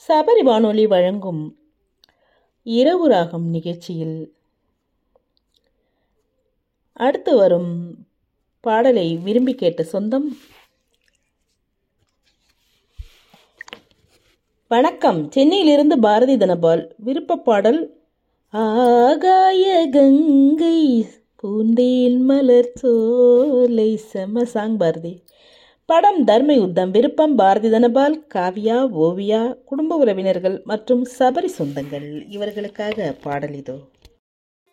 சபரி வானொலி வழங்கும் இரவு ராகம் நிகழ்ச்சியில் அடுத்து வரும் பாடலை விரும்பி கேட்ட சொந்தம் வணக்கம் சென்னையிலிருந்து பாரதி தனபால் விருப்ப பாடல் ஆகாய கங்கை பூந்தேன் மலர் சோலை செம்ம சாங் பாரதி படம் தர்ம யுத்தம் விருப்பம் பாரதி தனபால் காவியா ஓவியா குடும்ப உறவினர்கள் மற்றும் சபரி சொந்தங்கள் இவர்களுக்காக பாடல் இதோ